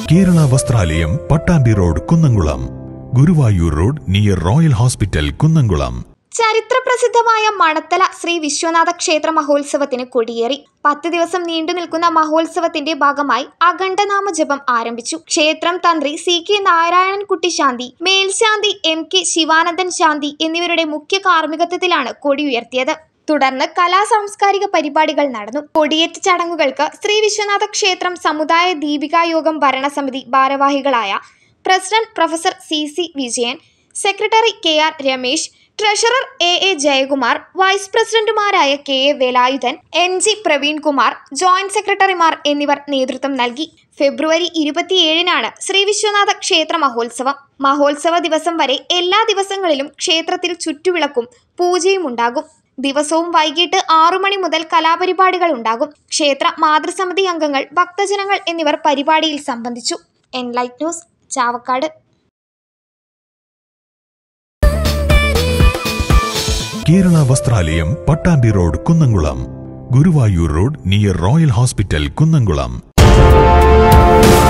Kerala Vasthralayam Pattambi road Kunnamkulam Guruvayur road near royal hospital Kunnamkulam ചരിത്രപ്രസിദ്ധമായ മണത്തല ശ്രീ വിശ്വനാഥ ക്ഷേത്ര മഹോത്സവത്തിന് കൊടിയേറി പത്ത് ദിവസം നീണ്ടു നിൽക്കുന്ന മഹോത്സവത്തിന്റെ ഭാഗമായി അഖണ്ഡനാമ ജപം ആരംഭിച്ചു ക്ഷേത്രം തന്ത്രി സി കെ നാരായണൻകുട്ടി ശാന്തി മേൽശാന്തി എം കെ ശിവാനന്ദൻ ശാന്തി എന്നിവരുടെ മുഖ്യ കാർമ്മികത്വത്തിലാണ് കൊടി ഉയർത്തിയത് തുടർന്ന് കലാ സാംസ്കാരിക പരിപാടികൾ നടന്നു കൊടിയേറ്റ് ചടങ്ങുകൾക്ക് ശ്രീ വിശ്വനാഥ ക്ഷേത്രം സമുദായ ദീപികാ യോഗം ഭരണസമിതി ഭാരവാഹികളായ president professor C C Vijayan secretary K R Ramesh treasurer A A Jayakumar vice പ്രസിഡന്റുമാരായ K A Velayudhan N G Praveenkumar joint സെക്രട്ടറിമാർ എന്നിവർ നേതൃത്വം നൽകി ഫെബ്രുവരി ഇരുപത്തിയേഴിനാണ് ശ്രീ വിശ്വനാഥ ക്ഷേത്ര മഹോത്സവം മഹോത്സവ ദിവസം വരെ എല്ലാ ദിവസങ്ങളിലും ക്ഷേത്രത്തിൽ ചുറ്റുവിളക്കും പൂജയും ഉണ്ടാകും ദിവസവും വൈകിട്ട് ആറു മണി മുതൽ കലാപരിപാടികൾ ഉണ്ടാകും ക്ഷേത്ര മാതൃസമിതി അംഗങ്ങൾ ഭക്തജനങ്ങൾ എന്നിവർ പരിപാടിയിൽ സംബന്ധിച്ചു enlight news Chavakkad Kerala Vasthralayam Pattambi road Kunnamkulam Guruvayur road near royal hospital Kunnamkulam